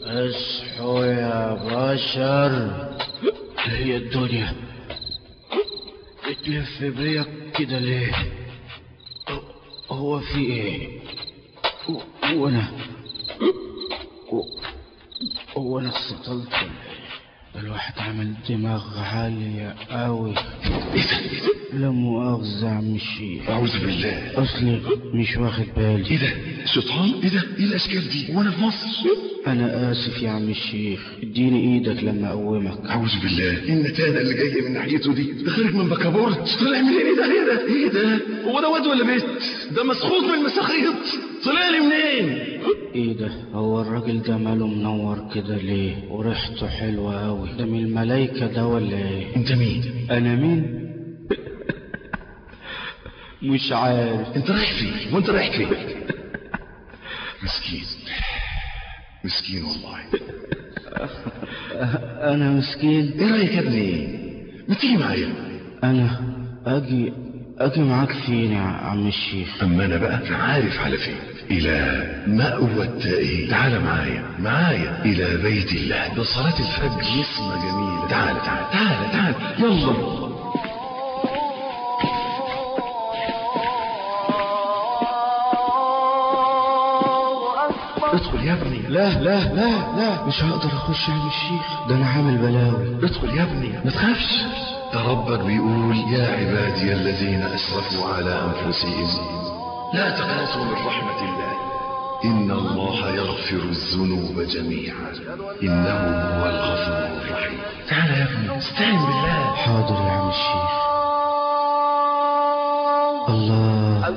اصحوا يا بشر هي الدنيا بتلف بيا كده ليه هو في ايه و- وانا و- هو انا استطلت ولا إيه؟ الواحد عامل دماغ عالية قوي لا مؤاخذة يا عم الشيخ أعوذ بالله اصلي مش واخد بالي إيه ده شيطان إيه ده إيه الأشكال دي وأنا في مصر انا اسف يا عم الشيخ اديني ايدك لما اقومك أعوذ بالله النتانة اللي جاية من ناحيته دي ده خارج من بكابورت طلع منين إيه ده إيه ده إيه ده هو ده واد ولا بنت ده مسخوط من المساخيط طلع لي منين ايه ده هو الراجل ده ماله منور كده ليه وريحته حلوة قوي ده من الملايكة ده ولا ايه أنت مين انا مين مش عارف أنت رايح فين وأنت رايح فين مسكين مسكين والله انا مسكين إيه رأيك يا ابني ما تيجي معايا انا اجي اجي معاك فين يا عم الشيخ أما أنا بقى عارف على فين إلى مأوى التائهين تعال معايا معايا إلى بيت الله ده صلاة الفجر نسمة جميلة تعال تعال تعال تعال يلا ادخل يا ابني لا لا لا لا مش هقدر اخش يا عم الشيخ ده انا عامل بلاوي ادخل يا ابني ما تخافش ده ربك بيقول يا عبادي الذين اسرفوا على انفسهم لا تقنطوا من رحمة الله إن الله يغفر الذنوب جميعا إنه هو الغفور الرحيم تعال يا ابني استعن بالله حاضر يا عم الشيخ الله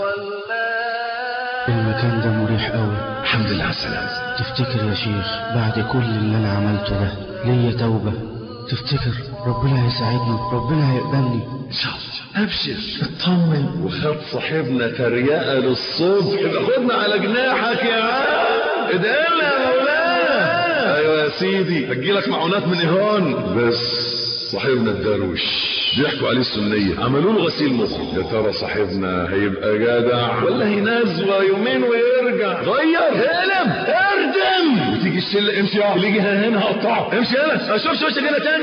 المكان ده مريح قوي الحمد لله على السلامة تفتكر يا شيخ بعد كل اللي انا عملته ده ليا توبة تفتكر ربنا هيساعدني ربنا هيقبلني إن شاء الله أبشر اطمن وخد صاحبنا تريقة للصبح خدنا على جناحك يا عم ادعينا يا مولانا ايوه يا سيدي هتجيلك معونات من ايران بس صاحبنا الدروش ضحكوا عليه السنية عملوا له غسيل مخ يا ترى صاحبنا هيبقى جدع ولا هينزوى يومين ويرجع غير هلم اردم وتيجي الشلة امشي يا اللي يجي هنا هقطعه امشي هنا اشوفش وشك هنا تاني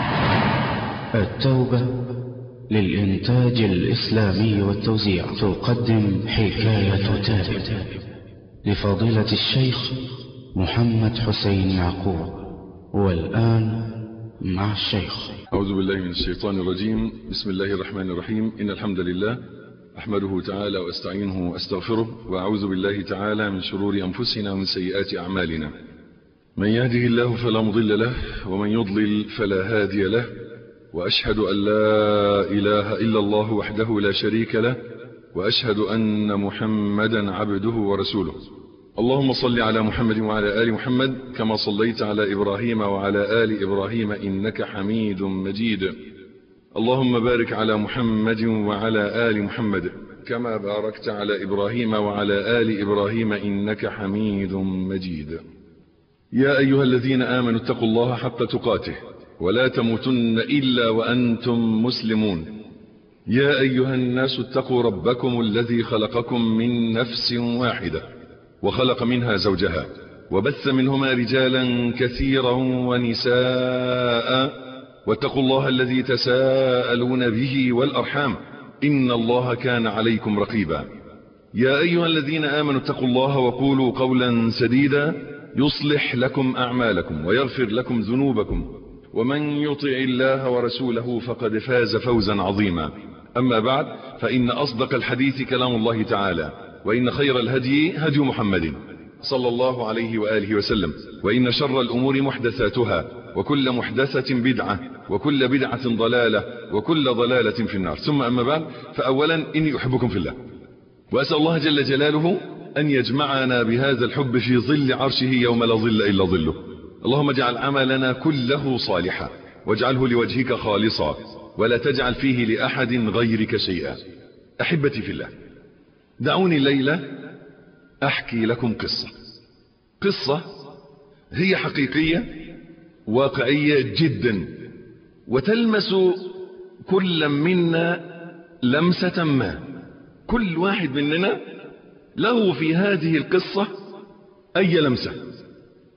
التوبة للإنتاج الإسلامي والتوزيع تقدم حكاية تائب لفضيلة الشيخ محمد حسين يعقوب والآن مع الشيخ أعوذ بالله من الشيطان الرجيم بسم الله الرحمن الرحيم إن الحمد لله أحمده تعالى وأستعينه وأستغفره وأعوذ بالله تعالى من شرور أنفسنا ومن سيئات أعمالنا من يهده الله فلا مضل له ومن يضلل فلا هادي له وأشهد أن لا إله إلا الله وحده لا شريك له وأشهد أن محمدا عبده ورسوله اللهم صل على محمد وعلى آل محمد كما صليت على إبراهيم وعلى آل إبراهيم إنك حميد مجيد اللهم بارك على محمد وعلى آل محمد كما باركت على إبراهيم وعلى آل إبراهيم إنك حميد مجيد يا أيها الذين آمنوا اتقوا الله حق تقاته ولا تموتن إلا وأنتم مسلمون يا أيها الناس اتقوا ربكم الذي خلقكم من نفس واحدة وخلق منها زوجها وبث منهما رجالا كثيرا ونساء واتقوا الله الذي تساءلون به والأرحام إن الله كان عليكم رقيبا يا أيها الذين آمنوا اتقوا الله وقولوا قولا سديدا يصلح لكم أعمالكم ويغفر لكم ذنوبكم ومن يطع الله ورسوله فقد فاز فوزا عظيما أما بعد فإن أصدق الحديث كلام الله تعالى وإن خير الهدي هدي محمد صلى الله عليه وآله وسلم وإن شر الأمور محدثاتها وكل محدثة بدعة وكل بدعة ضلالة وكل ضلالة في النار ثم أما بعد فأولا إني أحبكم في الله وأسأل الله جل جلاله أن يجمعنا بهذا الحب في ظل عرشه يوم لا ظل إلا ظله اللهم اجعل عملنا كله صالحا واجعله لوجهك خالصا ولا تجعل فيه لأحد غيرك شيئا أحبتي في الله دعوني الليلة أحكي لكم قصة قصة هي حقيقية واقعية جدا وتلمس كل منا لمسة ما كل واحد مننا له في هذه القصة أي لمسة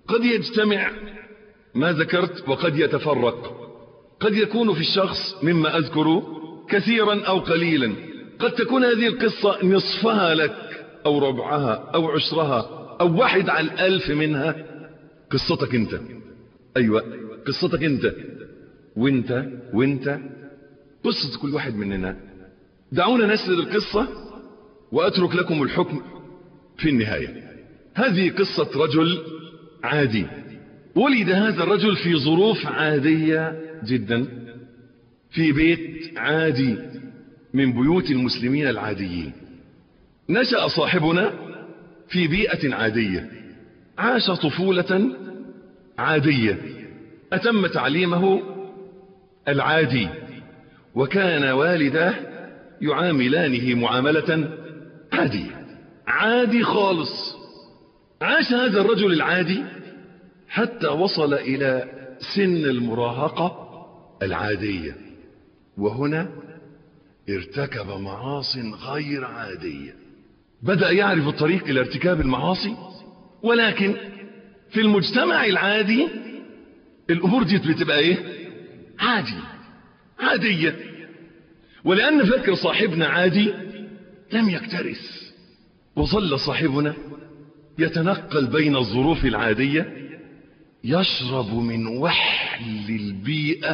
قد يجتمع ما ذكرت وقد يتفرق قد يكون في الشخص مما أذكر كثيرا أو قليلا قد تكون هذه القصة نصفها لك أو ربعها أو عشرها أو واحد على الألف منها قصتك أنت أيوة قصتك أنت وانت وانت قصة كل واحد مننا دعونا نسرد القصة وأترك لكم الحكم في النهاية هذه قصة رجل عادي ولد هذا الرجل في ظروف عادية جدا في بيت عادي من بيوت المسلمين العاديين نشأ صاحبنا في بيئة عادية عاش طفولة عادية أتم تعليمه العادي وكان والداه يعاملانه معاملة عادية عادي خالص عاش هذا الرجل العادي حتى وصل إلى سن المراهقة العادية وهنا ارتكب معاص غير عادية بدأ يعرف الطريق إلى ارتكاب المعاصي ولكن في المجتمع العادي الأمور دي بتبقى إيه عادي عادية ولأن فكر صاحبنا عادي لم يكترث وظل صاحبنا يتنقل بين الظروف العادية يشرب من وحل البيئة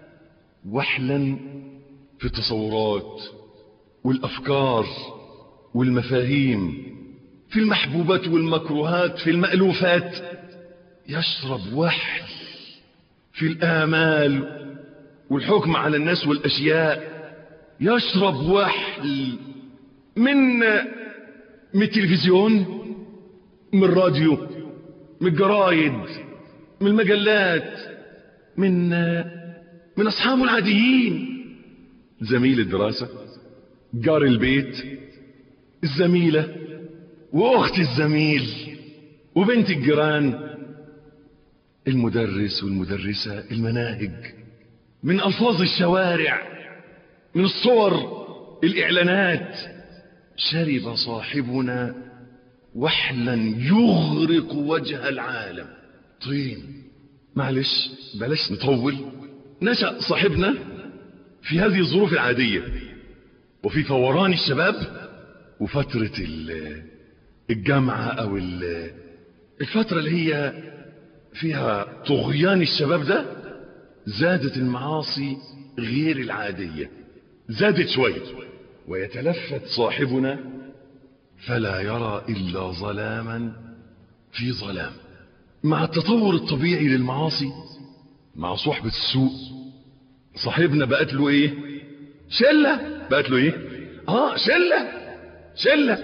وحلا في التصورات والأفكار والمفاهيم في المحبوبات والمكروهات في المألوفات يشرب وحل في الآمال والحكم على الناس والأشياء يشرب وحل من من التلفزيون من الراديو من الجرايد من المجلات من من أصحابه العاديين زميل الدراسة جار البيت الزميلة وأخت الزميل وبنت الجيران المدرس والمدرسة المناهج من ألفاظ الشوارع من الصور الإعلانات شرب صاحبنا وحلا يغرق وجه العالم طين معلش بلاش نطول نشأ صاحبنا في هذه الظروف العادية وفي فوران الشباب وفترة الجامعة أو الفترة اللي هي فيها طغيان الشباب ده زادت المعاصي غير العادية زادت شوية ويتلفت صاحبنا فلا يرى إلا ظلاما في ظلام مع التطور الطبيعي للمعاصي مع صحبة السوء صاحبنا بقت له ايه شلة بقت له ايه اه شلة شلة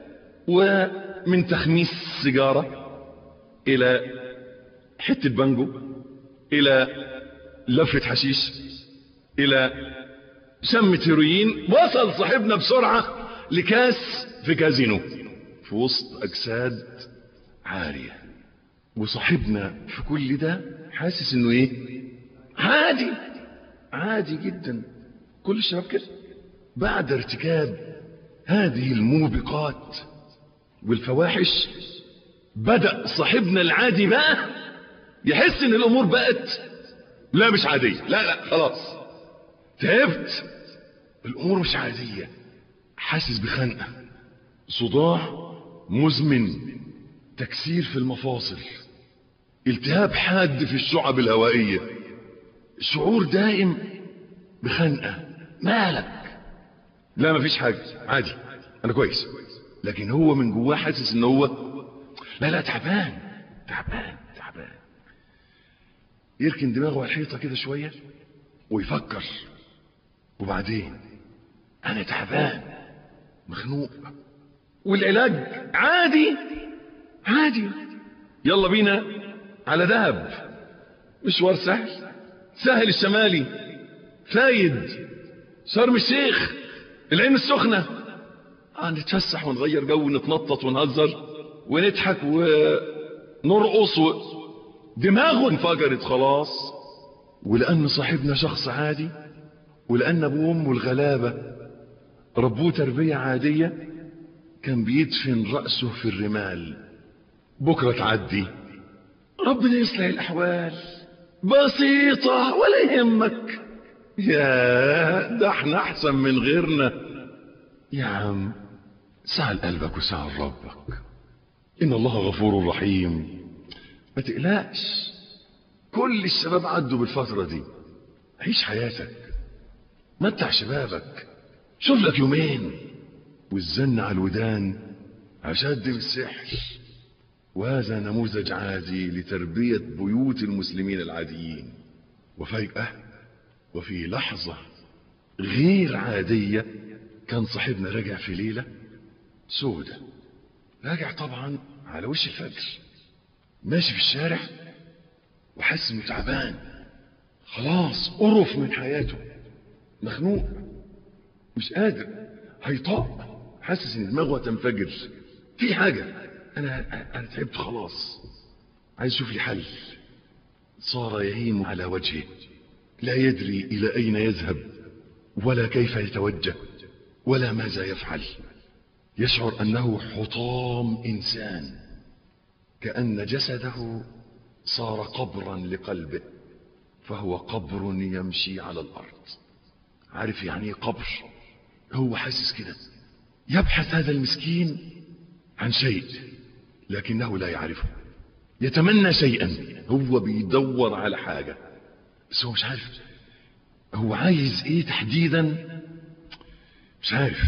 ومن تخميس سيجارة الى حتة بانجو الى لفة حشيش الى شمة هيروين وصل صاحبنا بسرعة لكاس في كازينو في وسط اجساد عارية وصاحبنا في كل ده حاسس انه ايه عادي عادي جدا كل الشباب كده بعد ارتكاب هذه الموبقات والفواحش بدأ صاحبنا العادي بقى يحس ان الامور بقت لا مش عادية لا لا خلاص تعبت الامور مش عادية حاسس بخنقة صداع مزمن تكسير في المفاصل التهاب حاد في الشعب الهوائية شعور دائم بخنقة مالك لا مفيش حاجة عادي انا كويس لكن هو من جواه حاسس ان هو لا لا تعبان تعبان تعبان يركن دماغه على الحيطة كده شوية ويفكر وبعدين انا تعبان مخنوق والعلاج عادي عادي يلا بينا على دهب مشوار سهل سهل الشمالي فايد شرم الشيخ العين السخنة آه نتفسح ونغير جو ونتنطط ونهزر ونضحك ونرقص و... دماغه انفجرت خلاص ولأن صاحبنا شخص عادي ولأن أبوه وأمه الغلابة ربوه تربية عادية كان بيدفن رأسه في الرمال بكرة تعدي ربنا يصلح الأحوال بسيطة ولا يهمك يا ده احنا أحسن من غيرنا يا عم سعى قلبك وسعى ربك إن الله غفور رحيم ما تقلقش كل الشباب عدوا بالفترة دي عيش حياتك متع شبابك شوف لك يومين والزن على الودان أشد من السحر وهذا نموذج عادي لتربية بيوت المسلمين العاديين وفجأة وفي لحظة غير عادية كان صاحبنا راجع في ليلة سودة راجع طبعا على وش الفجر ماشي في الشارع وحس انه تعبان خلاص قرف من حياته مخنوق مش قادر هيطاق حاسس ان دماغه هتنفجر في حاجه انا انا تعبت خلاص عايز اشوف لي حل صار يهيم على وجهه لا يدري الى اين يذهب ولا كيف يتوجه ولا ماذا يفعل يشعر انه حطام انسان كان جسده صار قبرا لقلبه فهو قبر يمشي على الارض عارف يعني ايه قبر هو حاسس كده يبحث هذا المسكين عن شيء لكنه لا يعرفه يتمنى شيئا هو بيدور على حاجة بس هو مش عارف هو عايز ايه تحديدا مش عارف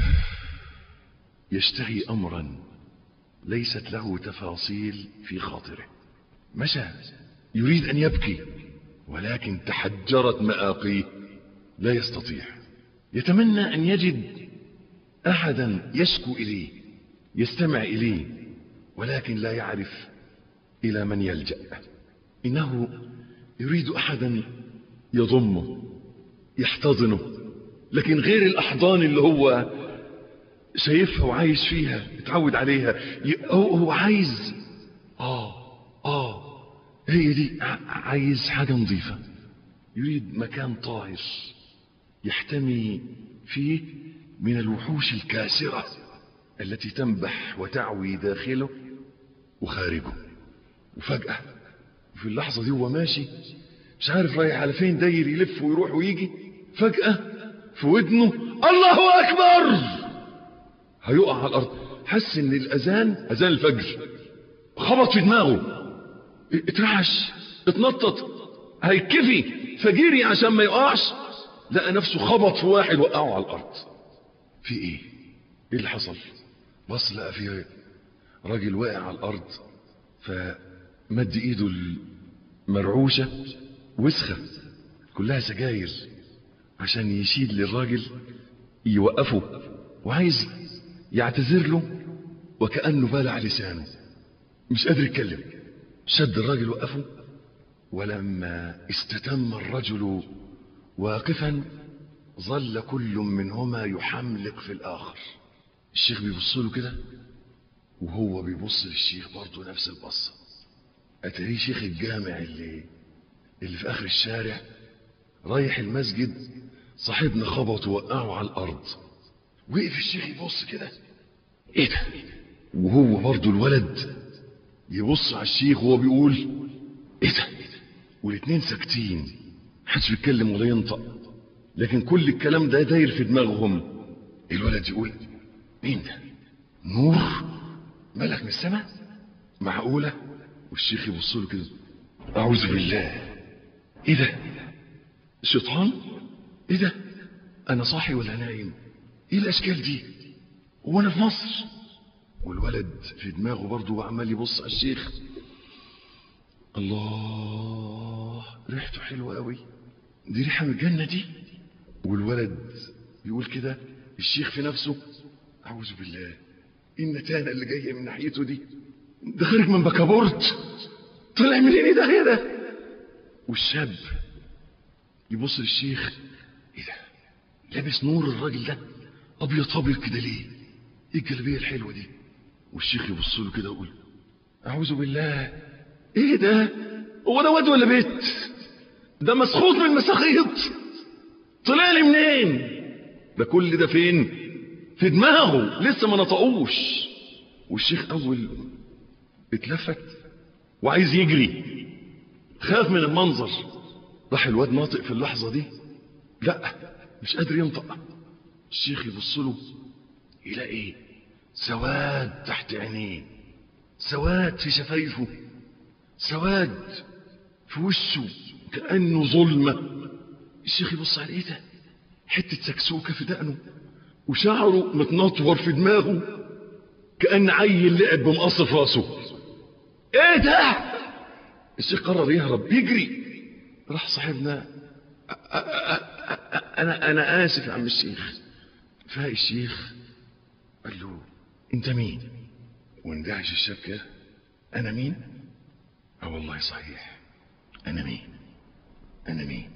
يشتهي امرا ليست له تفاصيل في خاطره مشى يريد ان يبكي ولكن تحجرت مآقيه لا يستطيع يتمنى ان يجد احدا يشكو اليه يستمع اليه ولكن لا يعرف الى من يلجا انه يريد احدا يضمه يحتضنه لكن غير الاحضان اللي هو شايفها وعايش فيها اتعود عليها هو هو عايز اه اه هي دي عايز حاجه نظيفه يريد مكان طاهر يحتمي فيه من الوحوش الكاسرة التي تنبح وتعوي داخله وخارجه وفجأة في اللحظة دي هو ماشي مش عارف رايح على فين داير يلف ويروح ويجي فجأة في ودنه الله أكبر هيقع على الأرض حس إن الأذان أذان الفجر خبط في دماغه اترعش اتنطط هيكفي فجري عشان ما يقعش لقى نفسه خبط في واحد وقعه على الارض في ايه ايه اللي حصل بص لقى في راجل واقع على الارض فمد ايده المرعوشه وسخه كلها سجاير عشان يشيل للراجل يوقفه وعايز يعتذر له وكانه بالع لسانه مش قادر يتكلم شد الراجل وقفه ولما استتم الرجل واقفا ظل كل منهما يحملق في الآخر الشيخ بيبص له كده وهو بيبص للشيخ برضه نفس البصة أتاريه شيخ الجامع اللي اللي في آخر الشارع رايح المسجد صاحبنا خبط ووقعه على الأرض وقف الشيخ يبص كده إيه ده وهو برضه الولد يبص على الشيخ وهو بيقول إيه ده والاتنين ساكتين محدش بيتكلم ولا ينطق لكن كل الكلام ده داير في دماغهم الولد يقول مين ده نور ملك من السماء معقولة والشيخ يبص له كده أعوذ بالله إيه ده شيطان إيه ده أنا صاحي ولا نايم إيه الأشكال دي هو أنا في مصر والولد في دماغه برضه وعمال يبص على الشيخ الله ريحته حلوة قوي دي ريحة من الجنة دي والولد يقول كده الشيخ في نفسه أعوذ بالله النتانة اللي جاية من ناحيته دي ده خارج من بكابورت طلع منين ايه ده ده والشاب يبص للشيخ ايه ده لابس نور الراجل ده ابيض ابيض كده ليه ايه الجلابيه الحلوه دي والشيخ يبص له كده ويقول اعوذ بالله ايه ده هو ده واد ولا بيت ده مسخوط من المساخيط طلع لي منين ده كل ده فين في دماغه لسه ما نطقوش والشيخ اول اتلفت وعايز يجري خاف من المنظر راح الواد ناطق في اللحظة دي لا مش قادر ينطق الشيخ يبص له يلاقي ايه سواد تحت عينيه سواد في شفايفه سواد في وشه كأنه ظلمة الشيخ يبص على ايه ده حتة سكسوكة في دقنه وشعره متنطور في دماغه كأن عيل لعب بمقص في راسه ايه ده الشيخ قرر يهرب يجري راح صاحبنا أ- أ- أ- أ- انا انا اسف يا عم الشيخ فاق الشيخ قال له انت مين واندهش الشاب كده انا مين اه والله صحيح انا مين انا مين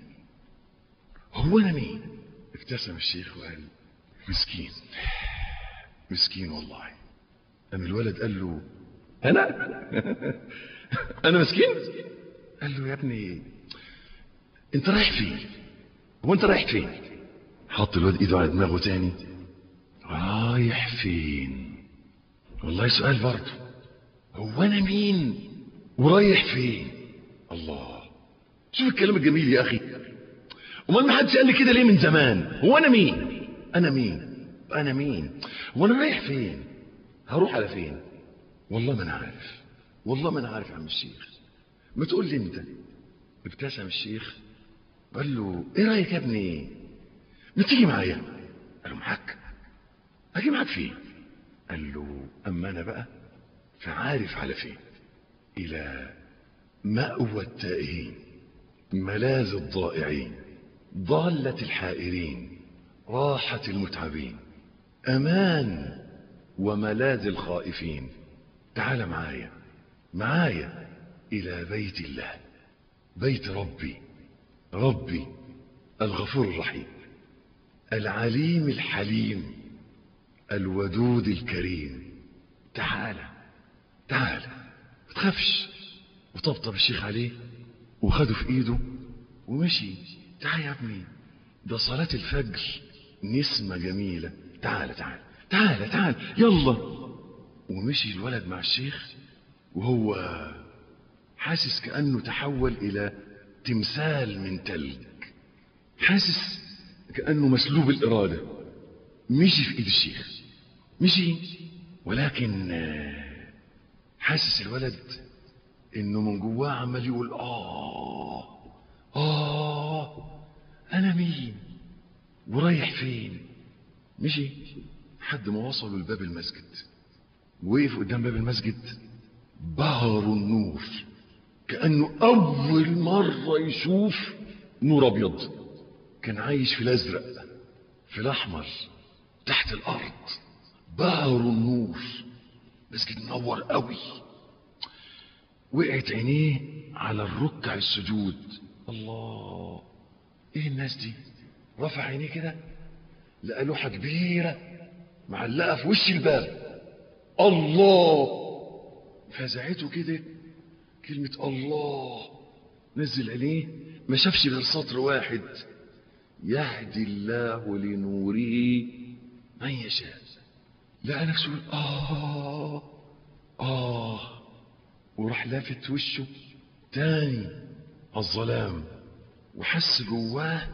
هو انا مين ابتسم الشيخ وقال مسكين مسكين والله أم الولد قال له أنا أنا مسكين قال له يا ابني أنت رايح فين هو أنت رايح فين حط الواد إيده على دماغه تاني رايح فين والله سؤال برضه هو أنا مين ورايح فين الله شوف الكلام الجميل يا أخي امال ما حدش قال لي كده ليه من زمان هو انا مين انا مين انا مين هو انا رايح فين هروح على فين والله ما انا عارف والله ما انا عارف يا عم الشيخ ما تقول لي انت ابتسم الشيخ قال له ايه رايك يا ابني ما تيجي معايا قال له معاك اجي معاك فين قال له اما انا بقى فعارف على فين الى مأوى التائهين ملاذ الضائعين ضالة الحائرين راحة المتعبين أمان وملاذ الخائفين تعال معايا معايا إلى بيت الله بيت ربي ربي الغفور الرحيم العليم الحليم الودود الكريم تعال تعال ما تخافش وطبطب الشيخ عليه وخده في ايده ومشي تعال يا ابني ده صلاة الفجر نسمة جميلة تعال تعال تعال تعال يلا ومشي الولد مع الشيخ وهو حاسس كأنه تحول إلى تمثال من تلج حاسس كأنه مسلوب الإرادة مشي في إيد الشيخ مشي ولكن آه، حاسس الولد إنه من جواه عمال يقول آه آه أنا مين ورايح فين مشي حد ما وصلوا لباب المسجد وقف قدام باب المسجد بهر النور كأنه أول مرة يشوف نور أبيض كان عايش في الأزرق في الأحمر تحت الأرض بهر النور مسجد منور قوي وقعت عينيه على الركع السجود الله ايه الناس دي رفع عينيه كده لقى لوحه كبيره معلقه في وش الباب الله فزعته كده كلمه الله نزل عينيه ما شافش غير سطر واحد يهدي الله لنوره من يشاء لقى نفسه يقول آه آه وراح لافت وشه تاني الظلام وحس جواه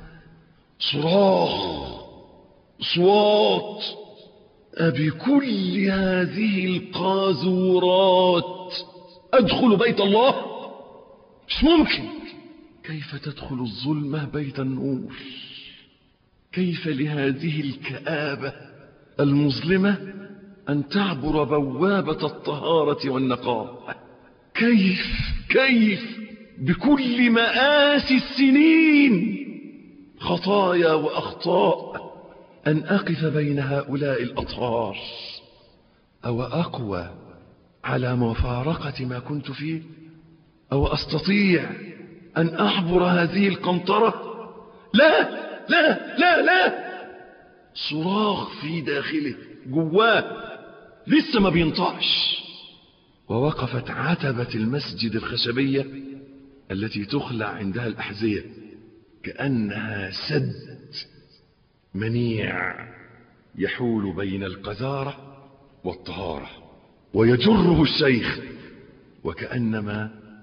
صراخ صوات أبي كل هذه القاذورات أدخل بيت الله مش ممكن كيف تدخل الظلمة بيت النور كيف لهذه الكآبة المظلمة أن تعبر بوابة الطهارة والنقاء كيف كيف بكل مآسي السنين خطايا وأخطاء أن أقف بين هؤلاء الأطهار أو أقوى على مفارقة ما كنت فيه أو أستطيع أن أعبر هذه القنطرة لا لا لا لا صراخ في داخله جواه لسه ما بينطقش ووقفت عتبة المسجد الخشبية التي تخلع عندها الأحذية كأنها سد منيع يحول بين القذارة والطهارة ويجره الشيخ وكأنما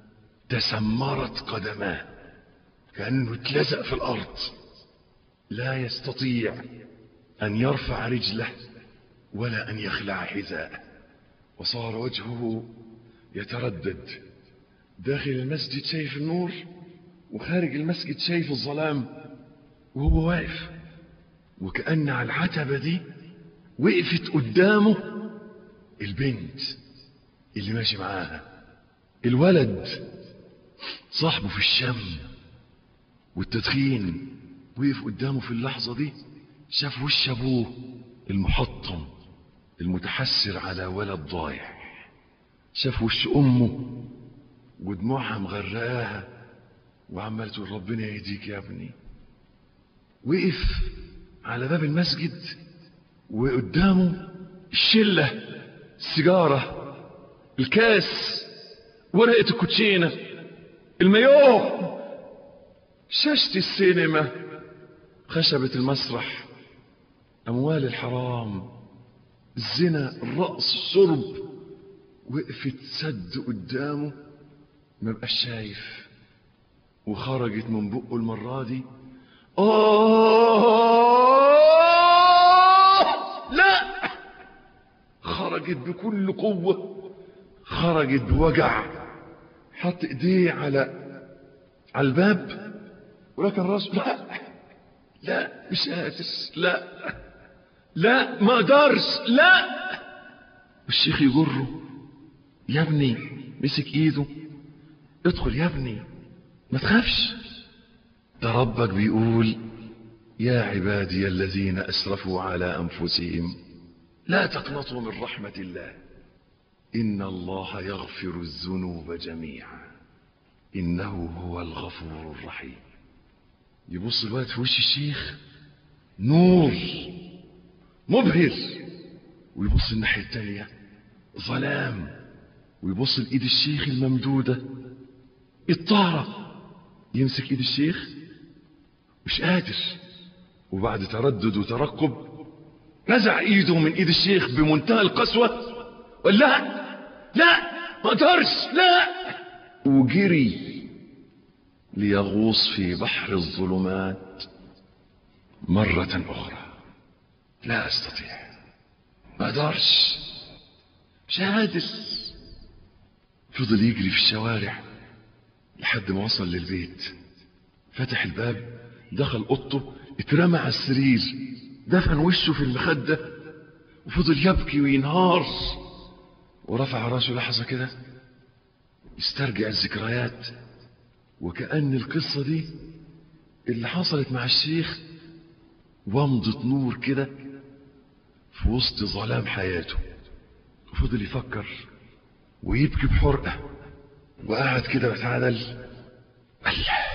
تسمرت قدماه كأنه اتلزق في الأرض لا يستطيع أن يرفع رجله ولا أن يخلع حذاءه وصار وجهه يتردد داخل المسجد شايف النور وخارج المسجد شايف الظلام وهو واقف وكأن على العتبة دي وقفت قدامه البنت اللي ماشي معاها الولد صاحبه في الشم والتدخين وقف قدامه في اللحظة دي شاف وش أبوه المحطم المتحسر على ولد ضايع شاف وش أمه ودموعها مغرقاها وعمال تقول ربنا يهديك يا ابني وقف على باب المسجد وقدامه الشلة السيجارة الكاس ورقة الكوتشينة المايوه شاشة السينما خشبة المسرح أموال الحرام الزنا الرقص الشرب وقفت سد قدامه ما بقاش شايف وخرجت من بقه المرة دي آه لا خرجت بكل قوة خرجت بوجع حط ايديه على على الباب ولكن راسه لا لا مش قادر لا لا ما اقدرش لا والشيخ يجره يا ابني مسك ايده ادخل يا ابني ما تخافش ده ربك بيقول يا عبادي الذين اسرفوا على انفسهم لا تقنطوا من رحمه الله ان الله يغفر الذنوب جميعا انه هو الغفور الرحيم يبص الوقت في وش الشيخ نور مبهر ويبص الناحيه التانيه ظلام ويبص لايد الشيخ الممدوده الطاره يمسك ايد الشيخ مش قادر وبعد تردد وترقب نزع ايده من ايد الشيخ بمنتهى القسوه قال لا لا ما اقدرش لا وجري ليغوص في بحر الظلمات مرة أخرى لا أستطيع ما أقدرش مش قادر فضل يجري في الشوارع لحد ما وصل للبيت فتح الباب دخل اوضته اترمى على السرير دفن وشه في المخدة وفضل يبكي وينهار ورفع راسه لحظة كده يسترجع الذكريات وكأن القصة دي اللي حصلت مع الشيخ ومضة نور كده في وسط ظلام حياته وفضل يفكر ويبكي بحرقة وقعد كده واتعدل الله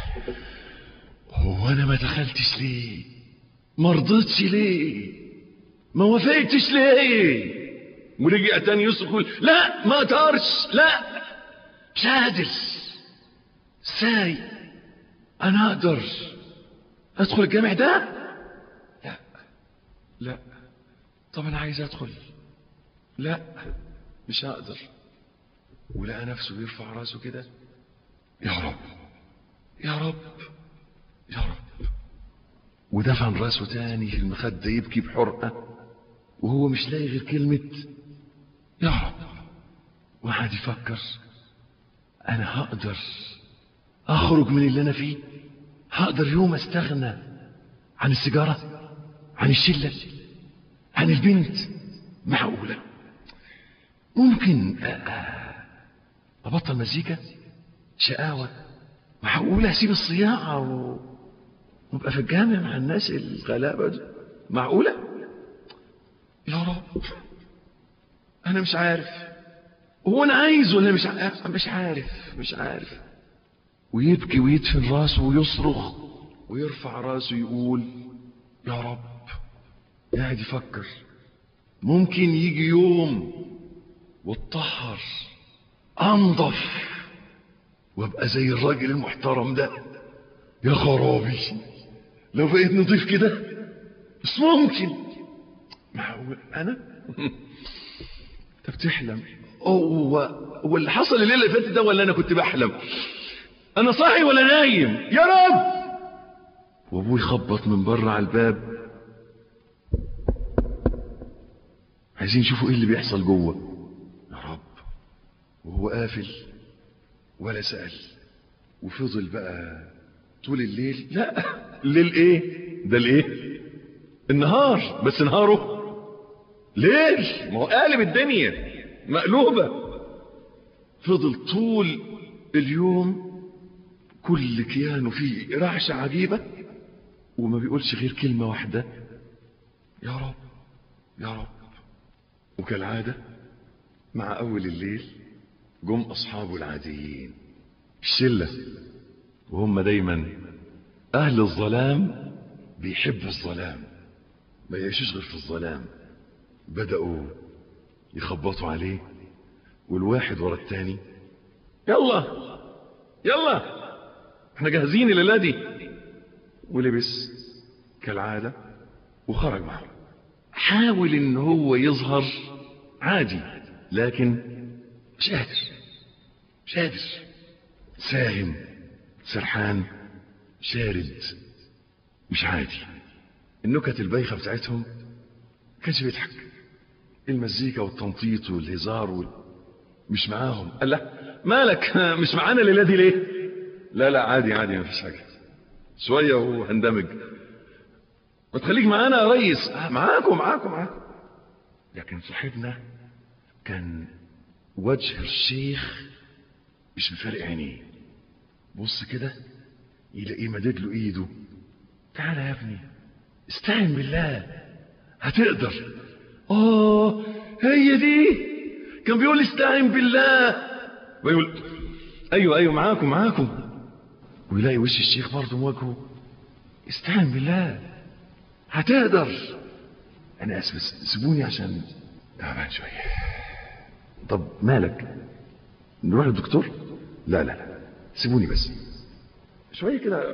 هو انا ما دخلتش ليه ما رضيتش ليه ما وافقتش ليه ورجع تاني يصرخ يقول لا ما اقدرش لا مش قادر ازاي انا اقدر ادخل الجامع ده لا لا طب انا عايز ادخل لا مش هقدر ولقى نفسه بيرفع راسه كده يا رب يا رب يا رب ودفن راسه تاني في المخدة يبكي بحرقة وهو مش لاقي غير كلمة يا رب وقعد يفكر أنا هقدر أخرج من اللي أنا فيه هقدر يوم أستغنى عن السيجارة عن الشلة عن البنت معقولة ممكن أبطل مزيكا شقاوة معقولة أسيب الصياعة و... وابقى في الجامع مع الناس الغلابة دي معقولة يا رب أنا مش عارف هو أنا عايز ولا مش عارف مش عارف مش عارف ويبكي ويدفن راسه ويصرخ ويرفع راسه يقول يا رب قاعد يفكر ممكن يجي يوم واتطهر انضف وابقى زي الراجل المحترم ده يا خرابي لو بقيت نضيف كده بس ممكن معقول انا انت بتحلم هو هو اللي حصل الليله اللي فاتت ده ولا انا كنت بحلم انا صاحي ولا نايم يا رب وابوه يخبط من بره على الباب عايزين يشوفوا ايه اللي بيحصل جوه يا رب وهو قافل ولا سأل وفضل بقى طول الليل لا الليل ايه ده الايه النهار بس نهاره ليل ما هو قالب الدنيا مقلوبة فضل طول اليوم كل كيانه فيه رعشة عجيبة وما بيقولش غير كلمة واحدة يا رب يا رب وكالعادة مع أول الليل جم أصحابه العاديين الشلة وهم دايما أهل الظلام بيحبوا الظلام ما يعيشوش غير في الظلام بدأوا يخبطوا عليه والواحد ورا التاني يلا يلا احنا جاهزين الليلة دي ولبس كالعادة وخرج معه حاول ان هو يظهر عادي لكن مش قادر مش قادر ساهم سرحان شارد مش عادي النكت البايخة بتاعتهم كانش بيضحك المزيكا والتنطيط والهزار وال... مش معاهم قال لا مالك مش معانا الليلة دي ليه لا لا عادي عادي ما فيش حاجة شوية وهندمج ما تخليك معانا يا ريس آه معاكم معاكم معاكم لكن صاحبنا كان وجه الشيخ مش مفارق عينيه بص كده يلاقيه مدد له ايده تعالى يا ابني استعن بالله هتقدر اه هي دي كان بيقول لي استعن بالله بيقول ايوه ايوه معاكم معاكم ويلاقي وش الشيخ برضه مواجهه استعن بالله هتقدر انا اسف بس سيبوني عشان تعبان شويه طب مالك نروح للدكتور لا لا لا سيبوني بس شويه كده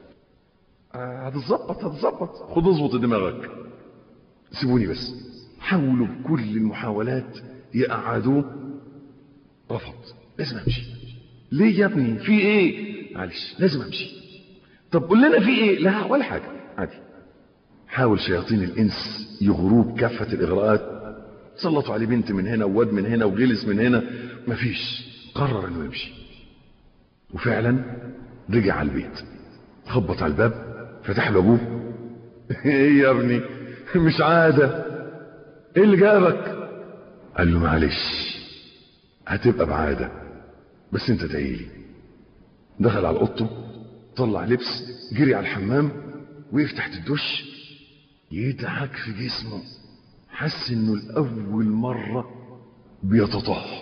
آه، هتتظبط هتتظبط خد اظبط دماغك سيبوني بس حاولوا بكل المحاولات يقعدوه رفض لازم امشي ليه يا ابني في ايه معلش لازم امشي طب قول لنا في ايه لا ولا حاجه عادي حاول شياطين الانس يغروه بكافه الاغراءات سلطوا عليه بنت من هنا وواد من هنا وجلس من هنا مفيش قرر انه يمشي وفعلا رجع على البيت خبط على الباب فتح له ابوه ايه يا ابني مش عاده ايه اللي جابك قال له معلش هتبقى بعاده بس انت تعيلي دخل على اوضته طلع لبس جري على الحمام وقف تحت الدش يدعك في جسمه حس انه لاول مره بيتطهر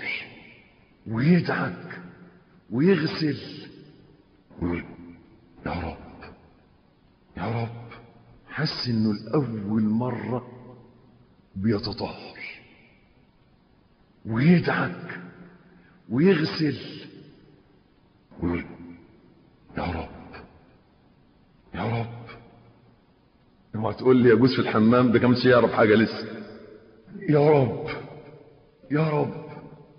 ويدعك ويغسل ويقول يا رب يا رب حس انه لاول مره بيتطهر ويدعك ويغسل ويقول يا رب يا رب اوعى تقول لي يجوز في الحمام ده كانش يعرف حاجه لسه يا رب يا رب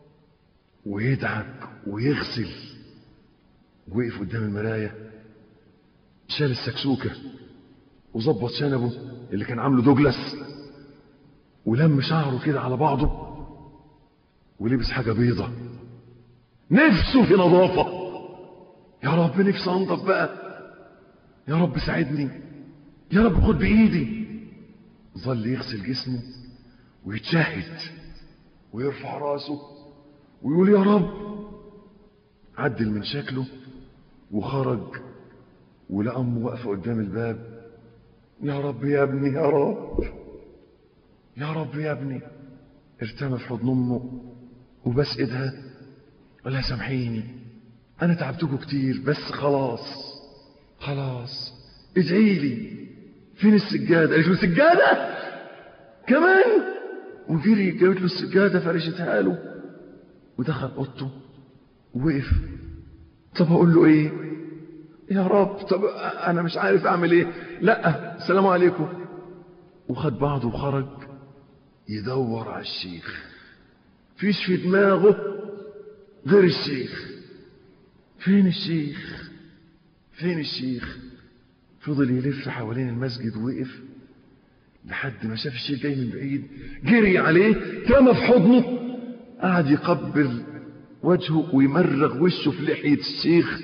ويدعك ويغسل وقف قدام المرايه شال السكسوكه وظبط شنبه اللي كان عامله دوجلاس ولم شعره كده على بعضه ولبس حاجه بيضه نفسه في نظافه يا رب نفسي انضف بقى يا رب ساعدني يا رب خد بايدي ظل يغسل جسمه ويتشهد ويرفع راسه ويقول يا رب عدل من شكله وخرج ولقى امه واقفه قدام الباب يا رب يا ابني يا رب يا رب يا ابني ارتمى في حضن امه وبس ايدها قال لها سامحيني انا تعبتكم كتير بس خلاص خلاص ادعي لي فين السجاده قالت له سجاده كمان وجري جابت له السجاده فرشتها له ودخل اوضته ووقف طب اقول له ايه يا رب طب انا مش عارف اعمل ايه لا السلام عليكم وخد بعضه وخرج يدور على الشيخ فيش في دماغه غير الشيخ فين الشيخ فين الشيخ فضل يلف حوالين المسجد ووقف لحد ما شاف الشيخ جاي من بعيد جري عليه ترمى في حضنه قعد يقبل وجهه ويمرغ وشه في لحية الشيخ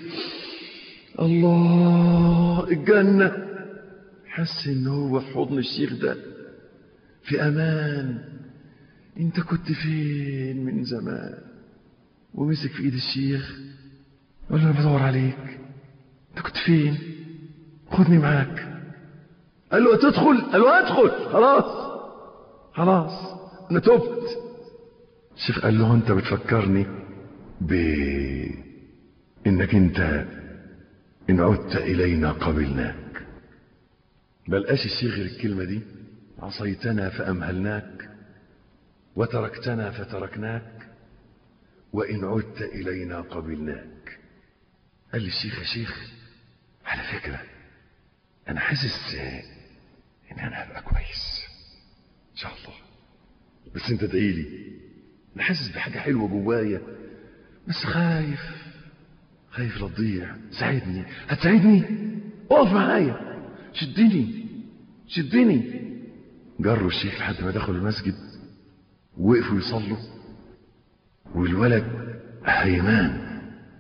الله الجنة حس ان هو في حضن الشيخ ده في امان انت كنت فين من زمان ومسك في ايد الشيخ وقال له انا بدور عليك انت كنت فين خدني معاك قال له تدخل قال له ادخل خلاص خلاص انا تبت الشيخ قال له انت بتفكرني ب انك انت ان عدت الينا قبلناك بلقاش الشيخ غير الكلمه دي عصيتنا فامهلناك وتركتنا فتركناك وان عدت الينا قبلناك قال لي الشيخ يا شيخ على فكره انا حاسس ان انا هبقى كويس ان شاء الله بس انت ادعي لي انا حاسس بحاجه حلوه جوايا بس خايف خايف لا تضيع ساعدني هتساعدني اقف معايا شدني شدني جروا الشيخ لحد ما دخلوا المسجد وقفوا يصلوا والولد هيمان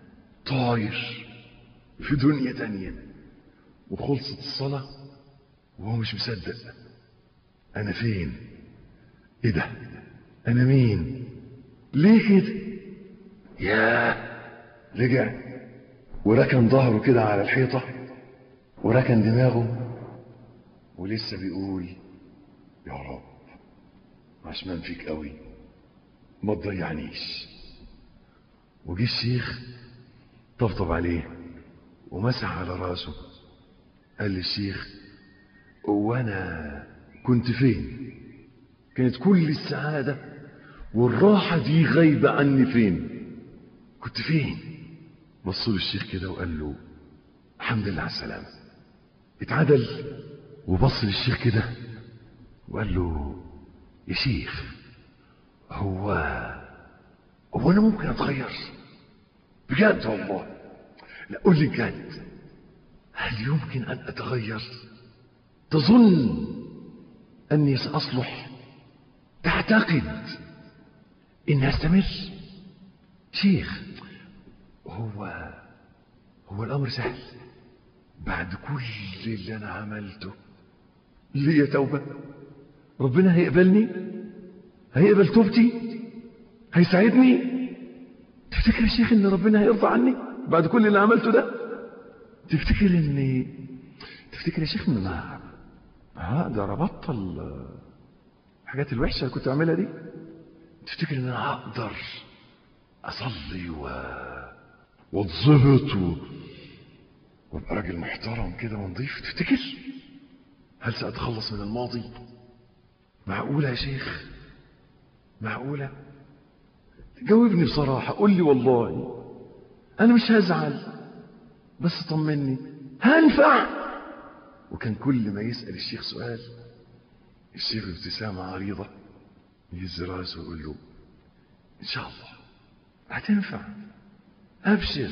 طاير في دنيا تانية وخلصت الصلاة وهو مش مصدق أنا فين؟ إيه ده؟ أنا مين؟ ليه كده؟ ياه رجع وركن ظهره كده على الحيطة وركن دماغه ولسه بيقول يا رب عشمان فيك قوي ما تضيعنيش وجه الشيخ طبطب عليه ومسح على راسه قال للشيخ وانا كنت فين كانت كل السعادة والراحة دي غايبة عني فين كنت فين بص له الشيخ كده وقال له الحمد لله على السلامة اتعدل وبص للشيخ كده وقال له يا شيخ هو هو انا ممكن اتغير بجد والله لا قول لي بجد هل يمكن ان اتغير تظن اني ساصلح تعتقد اني استمر شيخ هو هو الامر سهل بعد كل اللي انا عملته ليا توبه ربنا هيقبلني هيقبل توبتي هيساعدني تفتكر يا شيخ ان ربنا هيرضى عني بعد كل اللي عملته ده تفتكر ان تفتكر يا شيخ ان ما هقدر ابطل الحاجات الوحشه اللي كنت بعملها دي تفتكر ان انا هقدر اصلي و واتظبط و... وابقى راجل محترم كده ونظيف تفتكر هل ساتخلص من الماضي معقوله يا شيخ معقوله جاوبني بصراحه قول لي والله انا مش هزعل بس طمني هنفع وكان كل ما يسال الشيخ سؤال الشيخ ابتسامه عريضه يهز راسه ويقول له ان شاء الله هتنفع ابشر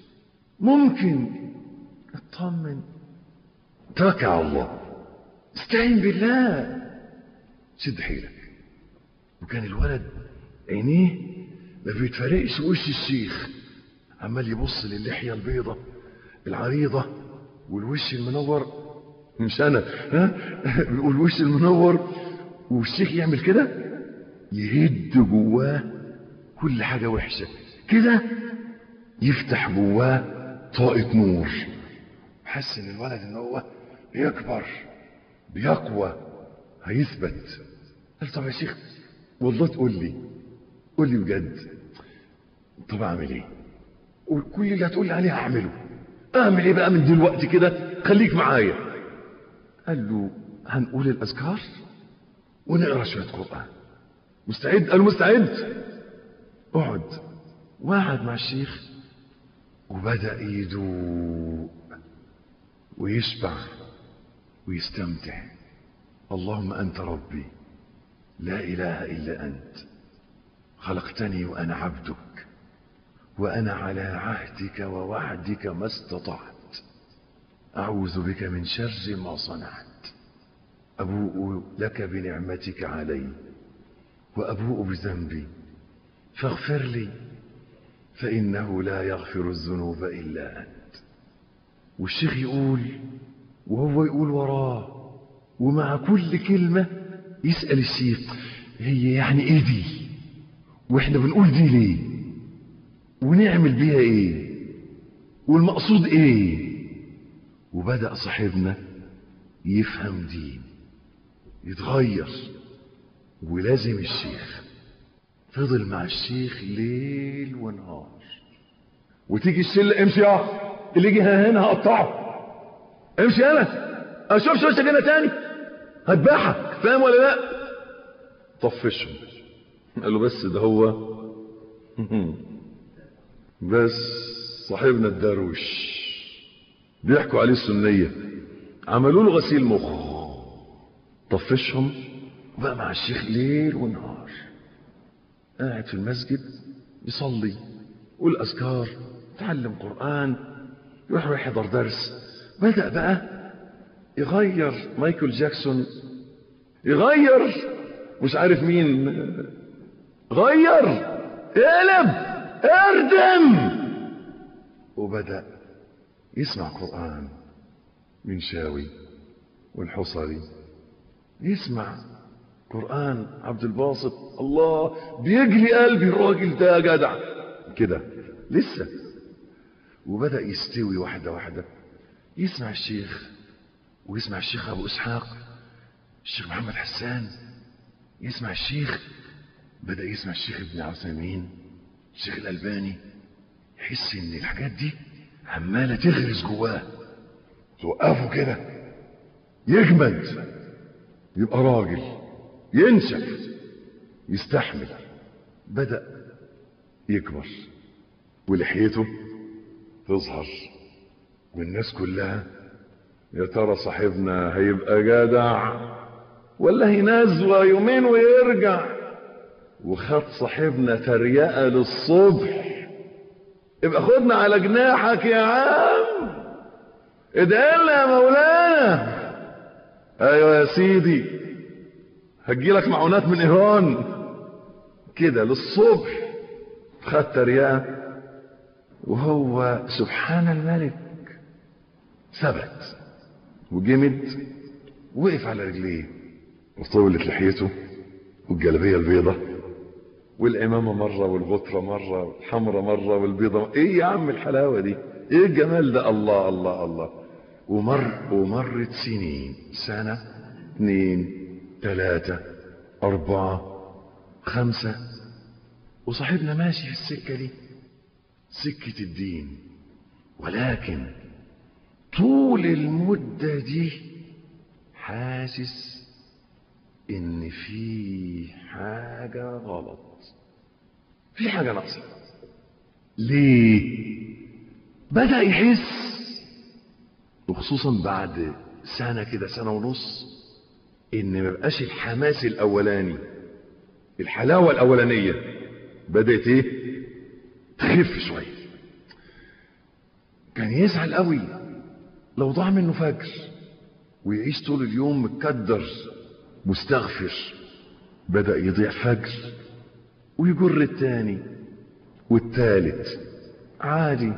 ممكن اطمن توكل على الله استعين بالله شد حيلك وكان الولد عينيه ما بيتفرقش وش الشيخ عمال يبص للحيه البيضة العريضة والوش المنور مش انا ها والوش المنور والشيخ يعمل كده يهد جواه كل حاجة وحشة كده يفتح جواه طاقة نور حس ان الولد ان هو بيكبر بيقوى هيثبت قال طب يا شيخ والله تقول لي قول لي بجد طب اعمل ايه كل اللي هتقول لي عليه هعمله اعمل ايه بقى من دلوقتي كده خليك معايا قال له هنقول الاذكار ونقرا شويه قران مستعد قال مستعد اقعد وقعد مع الشيخ وبدا يدوق ويشبع ويستمتع اللهم انت ربي لا اله الا انت خلقتني وانا عبدك وأنا على عهدك ووعدك ما استطعت أعوذ بك من شر ما صنعت أبوء لك بنعمتك علي وأبوء بذنبي فاغفر لي فإنه لا يغفر الذنوب إلا أنت والشيخ يقول وهو يقول وراه ومع كل كلمة يسأل الشيخ هي يعني ايه دي واحنا بنقول دي ليه ونعمل بيها ايه والمقصود ايه وبدأ صاحبنا يفهم دين يتغير ولازم الشيخ فضل مع الشيخ ليل ونهار وتيجي الشله امشي يا اللي يجي هنا هقطعه امشي انا اشوفش وشك هنا تاني هذبحك فاهم ولا لا طفشهم قال له بس ده هو بس صاحبنا الداروش بيحكوا عليه السنية عملوا له غسيل مخ طفشهم وبقى مع الشيخ ليل ونهار قاعد في المسجد يصلي يقول أذكار يتعلم قرآن يروح يحضر درس بدأ بقى يغير مايكل جاكسون يغير مش عارف مين غير قلب اردم وبدأ يسمع قرآن من شاوي والحصري يسمع قرآن عبد الباسط الله بيجلي قلبي الراجل ده يا جدع كده لسه وبدأ يستوي واحدة واحدة يسمع الشيخ ويسمع الشيخ أبو إسحاق الشيخ محمد حسان يسمع الشيخ بدأ يسمع الشيخ ابن عثيمين الشيخ الألباني يحس إن الحاجات دي عمالة تغرس جواه توقفه كده يجمد يبقى راجل ينشف يستحمل بدأ يكبر ولحيته تظهر والناس كلها يا ترى صاحبنا هيبقى جدع ولا هينزوى يومين ويرجع وخد صاحبنا تريقة للصبح يبقى خدنا على جناحك يا عم ادعي لنا يا مولانا ايوه يا سيدي هتجيلك معونات من ايران كده للصبح خد تريقة وهو سبحان الملك ثبت وجمد وقف على رجليه وطولت لحيته والجلبية البيضة والإمامة مرة والغطرة مرة والحمرة مرة والبيضة مرة. إيه يا عم الحلاوة دي إيه الجمال ده الله الله الله ومر ومرت سنين سنة اثنين ثلاثة أربعة خمسة وصاحبنا ماشي في السكة دي سكة الدين ولكن طول المدة دي حاسس ان في حاجة غلط في حاجة ناقصة ليه بدأ يحس وخصوصا بعد سنة كده سنة ونص ان ما بقاش الحماس الاولاني الحلاوة الاولانية بدأت ايه تخف شوية كان يزعل قوي لو ضاع منه فجر ويعيش طول اليوم متكدر مستغفر بدأ يضيع فجر ويجر التاني والتالت عادي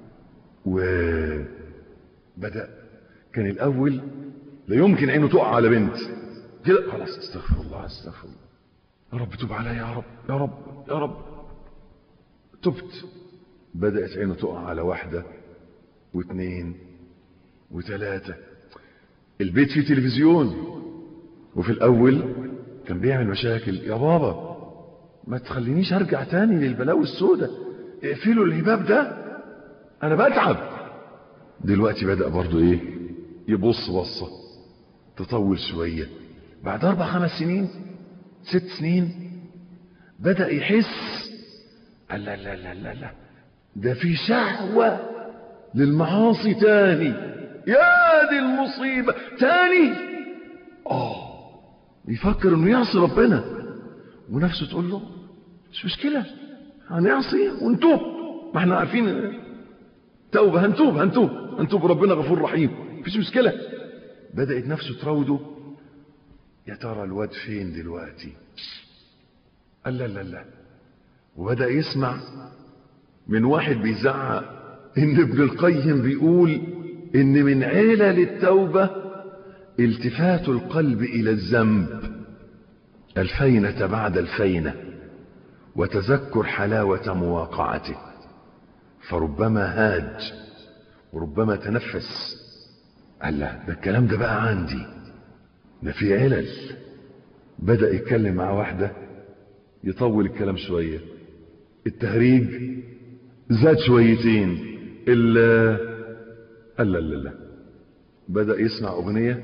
وبدأ كان الأول لا يمكن عينه تقع على بنت كده خلاص استغفر الله استغفر الله يا رب تب علي يا رب يا رب يا رب تبت بدأت عينه تقع على واحدة واثنين وثلاثة البيت فيه تلفزيون وفي الأول كان بيعمل مشاكل يا بابا ما تخلينيش أرجع تاني للبلاوي السوداء اقفلوا الهباب ده أنا بتعب دلوقتي بدأ برضو إيه يبص بصة تطول شوية بعد أربع خمس سنين ست سنين بدأ يحس لا لا لا لا لا ده في شهوة للمعاصي تاني يا دي المصيبة تاني اه يفكر انه يعصي ربنا ونفسه تقول له مش مشكلة هنعصي ونتوب ما احنا عارفين توبة هنتوب هنتوب هنتوب ربنا غفور رحيم مفيش مشكلة بدأت نفسه تراوده يا ترى الواد فين دلوقتي قال لا لا لا وبدأ يسمع من واحد بيزعق ان ابن القيم بيقول ان من علل التوبة التفات القلب الى الذنب الفينة بعد الفينة وتذكر حلاوة مواقعته فربما هاج وربما تنفس قال لا ده الكلام ده بقى عندي ده في علل بدأ يتكلم مع واحدة يطول الكلام شوية التهريج زاد شويتين ال قال لا لا لا بدأ يسمع أغنية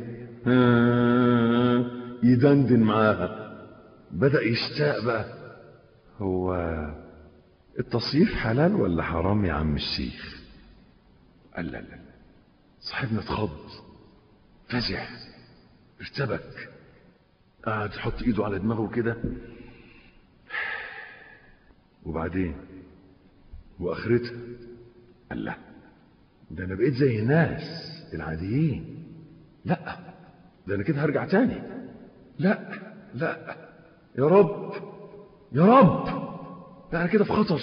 يدندن معاها بدأ يشتاق بقى هو التصيف حلال ولا حرام يا عم الشيخ قال لا لا صاحبنا اتخض فزع ارتبك قعد يحط ايده على دماغه كده وبعدين واخرتها قال لا ده انا بقيت زي الناس العاديين لا ده انا كده هرجع تاني لا لا يا رب يا رب ده انا كده في خطر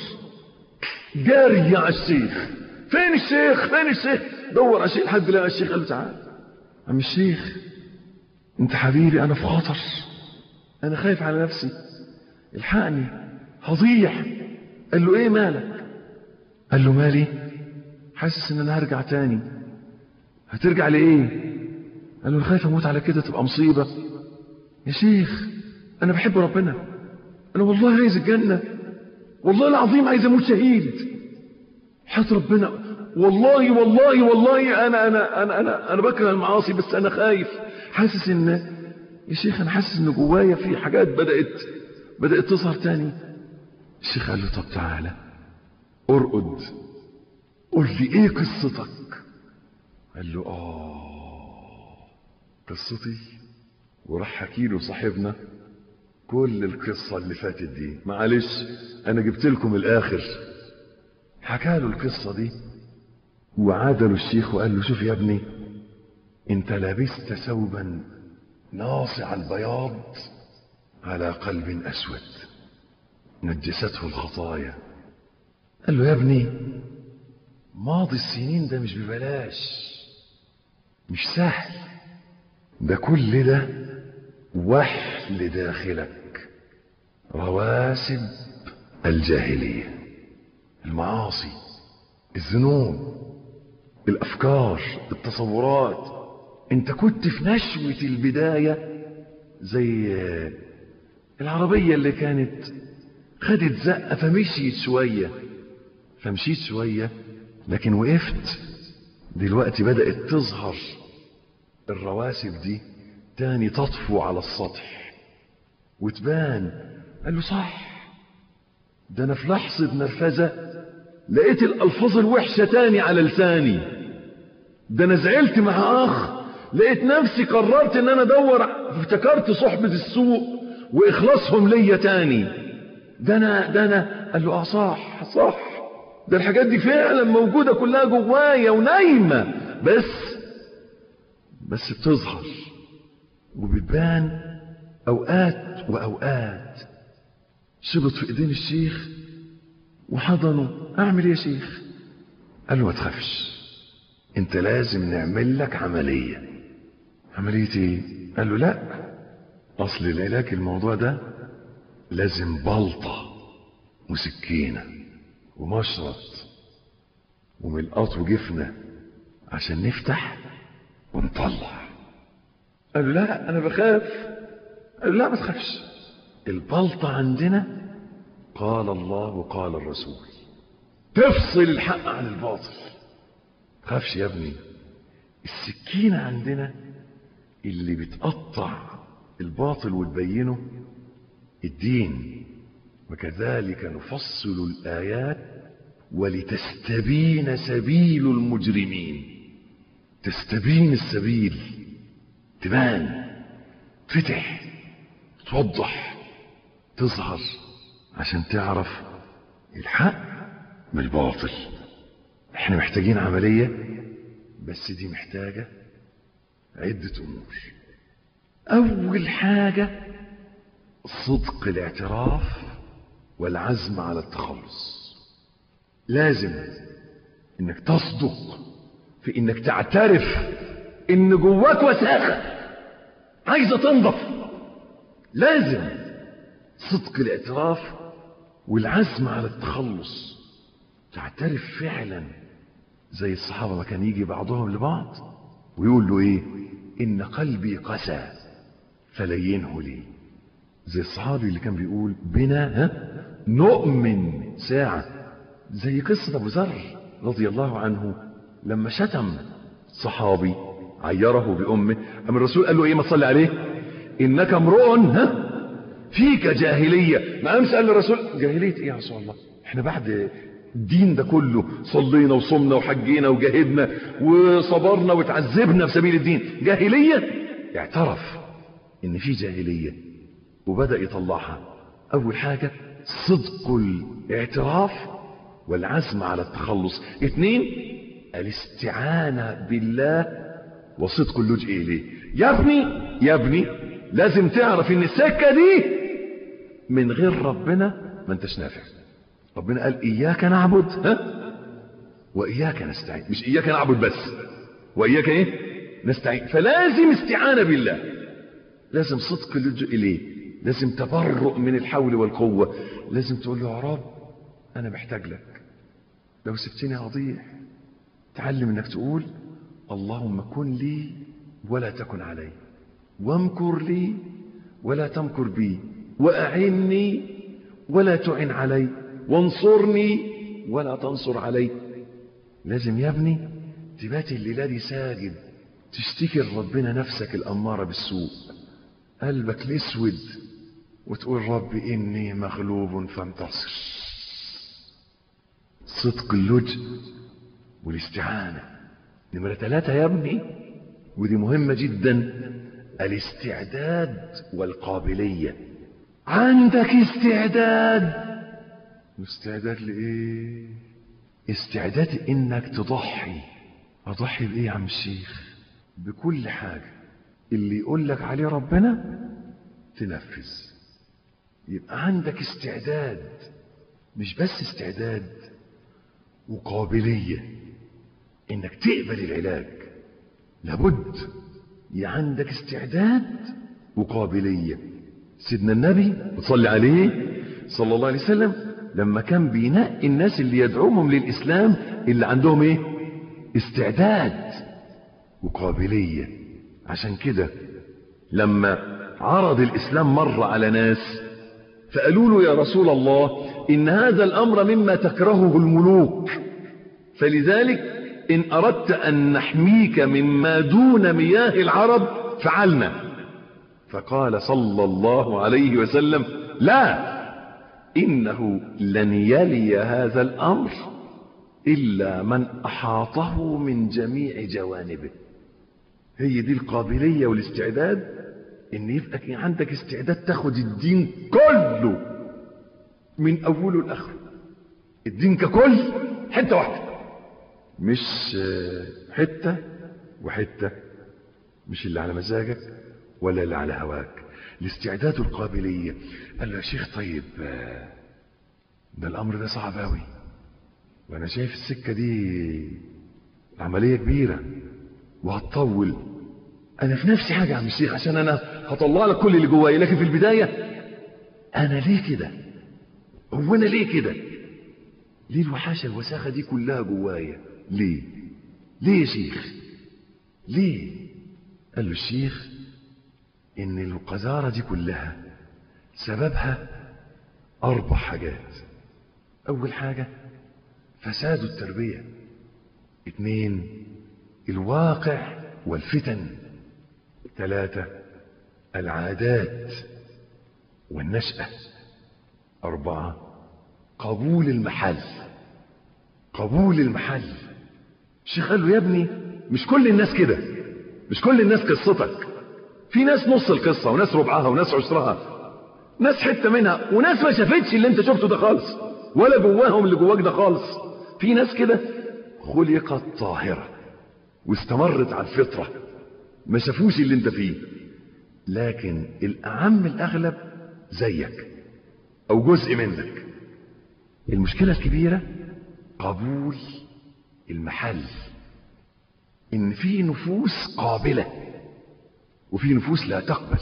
جاري على الشيخ فين الشيخ فين الشيخ دور على الشيخ لحد لقى الشيخ قال له تعال عم الشيخ انت حبيبي انا في خطر انا خايف على نفسي الحقني هضيع قال له ايه مالك قال له مالي حاسس ان انا هرجع تاني هترجع لايه قال له انا خايف اموت على كده تبقى مصيبه يا شيخ انا بحب ربنا انا والله عايز الجنه والله العظيم عايز اموت شهيد حياة ربنا والله والله والله انا انا انا انا انا بكره المعاصي بس انا خايف حاسس ان يا شيخ انا حاسس ان جوايا في حاجات بدات بدات تظهر تاني الشيخ قال له طب تعالى ارقد قول لي ايه قصتك قال له اه قصتي وراح حكي له صاحبنا كل القصة اللي فاتت دي معلش انا جبت لكم الاخر حكى له القصة دي وعاد له الشيخ وقال له شوف يا ابني انت لبست ثوبا ناصع البياض على قلب اسود نجسته الخطايا قال له يا ابني ماضي السنين ده مش ببلاش مش سهل ده كل ده وحل داخلك رواسب الجاهليه المعاصي الذنوب الافكار التصورات انت كنت في نشوة البداية زي العربية اللي كانت خدت زقة فمشيت شوية فمشيت شوية لكن وقفت دلوقتي بدأت تظهر الرواسب دي تاني تطفو على السطح وتبان قال له صح ده انا في لحظة نرفزة لقيت الالفاظ الوحشة تاني على لساني ده انا زعلت مع اخ لقيت نفسي قررت ان انا ادور افتكرت صحبة السوء واخلاصهم ليا تاني ده انا ده انا قال له اه صح صح ده الحاجات دي فعلا موجودة كلها جوايا ونايمة بس بس بتظهر وبتبان اوقات واوقات شبط في ايدين الشيخ وحضنه اعمل ايه يا شيخ قال له ما تخافش انت لازم نعمل لك عملية عملية ايه قال له لا اصل العلاج الموضوع ده لازم بلطة وسكينة ومشرط وملقاط وجفنة عشان نفتح ونطلع قال له لا انا بخاف قال له لا ما تخافش البلطة عندنا قال الله وقال الرسول تفصل الحق عن الباطل تخافش يا ابني السكينة عندنا اللي بتقطع الباطل وتبينه الدين وكذلك نفصل الآيات ولتستبين سبيل المجرمين تستبين السبيل تبان فتح توضح تظهر عشان تعرف الحق من الباطل احنا محتاجين عملية بس دي محتاجة عدة امور اول حاجة صدق الاعتراف والعزم على التخلص لازم انك تصدق في انك تعترف ان جواك وساخة عايزة تنضف لازم صدق الاعتراف والعزم على التخلص تعترف فعلا زي الصحابة ما كان يجي بعضهم لبعض ويقول له ايه ان قلبي قسى فلينه لي زي الصحابي اللي كان بيقول بنا ها نؤمن ساعة زي قصة ابو ذر رضي الله عنه لما شتم صحابي عيره بأمه أما الرسول قال له إيه ما تصلي عليه إنك امرؤ ها فيك جاهلية ما أمس قال الرسول جاهلية إيه يا رسول الله إحنا بعد الدين ده كله صلينا وصمنا وحجينا وجاهدنا وصبرنا وتعذبنا في سبيل الدين جاهلية اعترف إن في جاهلية وبدأ يطلعها أول حاجة صدق الاعتراف والعزم على التخلص اثنين الاستعانة بالله وصدق اللجوء إليه يا ابني يا ابني لازم تعرف ان السكة دي من غير ربنا ما انتش نافع ربنا قال إياك نعبد ها وإياك نستعين مش إياك نعبد بس وإياك إيه نستعين فلازم استعانة بالله لازم صدق اللجوء إليه لازم تبرؤ من الحول والقوة لازم تقول له يا رب أنا محتاج لك لو سبتني أضيع تعلم انك تقول اللهم كن لي ولا تكن علي وامكر لي ولا تمكر بي واعني ولا تعن علي وانصرني ولا تنصر علي لازم يا ابني تبات الليله دي ساجد تشتكي لربنا نفسك الاماره بالسوء قلبك الاسود وتقول رب اني مغلوب فانتصر صدق اللجء والاستعانة نمرة ثلاثة يا ابني ودي مهمة جدا الاستعداد والقابلية عندك استعداد استعداد لإيه استعداد إنك تضحي أضحي بإيه يا عم الشيخ بكل حاجة اللي يقول لك عليه ربنا تنفذ يبقى عندك استعداد مش بس استعداد وقابليه انك تقبل العلاج لابد يا عندك استعداد وقابلية سيدنا النبي صلى عليه صلى الله عليه وسلم لما كان بينقي الناس اللي يدعوهم للإسلام اللي عندهم ايه استعداد وقابلية عشان كده لما عرض الإسلام مرة على ناس فقالوا له يا رسول الله إن هذا الأمر مما تكرهه الملوك فلذلك إن أردت أن نحميك مما دون مياه العرب فعلنا فقال صلى الله عليه وسلم لا إنه لن يلي هذا الأمر إلا من أحاطه من جميع جوانبه هي دي القابلية والاستعداد إن يبقى عندك استعداد تاخد الدين كله من أوله لآخره الدين ككل حتة واحدة مش حتة وحتة مش اللي على مزاجك ولا اللي على هواك الاستعداد والقابلية قال له يا شيخ طيب ده الأمر ده صعب أوي وأنا شايف السكة دي عملية كبيرة وهتطول أنا في نفسي حاجة يا عم الشيخ عشان أنا هطلع لك كل اللي جوايا لكن في البداية أنا ليه كده؟ هو أنا ليه كده؟ ليه الوحاشة الوساخة دي كلها جوايا؟ ليه؟ ليه يا شيخ؟ ليه؟ قال له الشيخ إن القذارة دي كلها سببها أربع حاجات أول حاجة فساد التربية اثنين الواقع والفتن ثلاثة العادات والنشأة أربعة قبول المحل قبول المحل الشيخ قال له يا ابني مش كل الناس كده مش كل الناس قصتك في ناس نص القصة وناس ربعها وناس عشرها ناس حتة منها وناس ما شافتش اللي انت شفته ده خالص ولا جواهم اللي جواك ده خالص في ناس كده خلقت طاهرة واستمرت على الفطرة ما شافوش اللي انت فيه لكن الأعم الأغلب زيك أو جزء منك المشكلة الكبيرة قبول المحل إن في نفوس قابلة وفي نفوس لا تقبل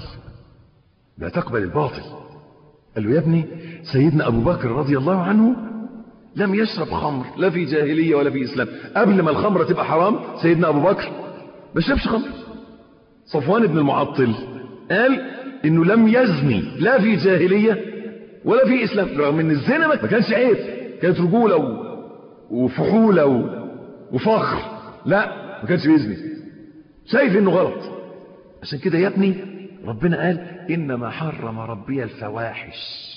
لا تقبل الباطل قال له يا ابني سيدنا أبو بكر رضي الله عنه لم يشرب خمر لا في جاهلية ولا في إسلام قبل ما الخمرة تبقى حرام سيدنا أبو بكر ما شربش خمر صفوان بن المعطل قال إنه لم يزني لا في جاهلية ولا في إسلام رغم إن الزنا ما كانش عيب كانت رجولة و... وفحولة و... وفخر لا ما كانش بيزني شايف إنه غلط عشان كده يا ابني ربنا قال إنما حرم ربي الفواحش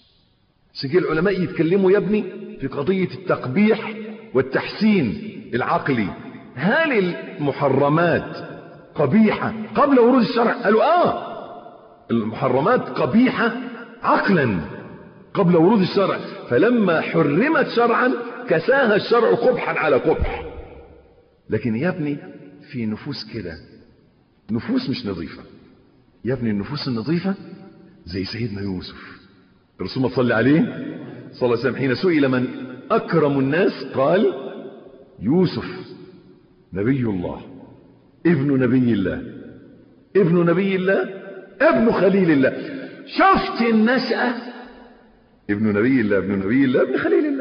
عشان كده العلماء يتكلموا يا ابني في قضية التقبيح والتحسين العقلي هل المحرمات قبيحة قبل ورود الشرع قالوا آه المحرمات قبيحة عقلا قبل ورود الشرع فلما حرمت شرعا كساها الشرع قبحا على قبح لكن يا ابني في نفوس كده نفوس مش نظيفة يا ابني النفوس النظيفة زي سيدنا يوسف الرسول ما صلي عليه صلى الله عليه وسلم حين سئل من أكرم الناس قال يوسف نبي الله ابن نبي الله ابن نبي الله ابن خليل الله شفت النشأة ابن نبي الله ابن نبي الله ابن خليل الله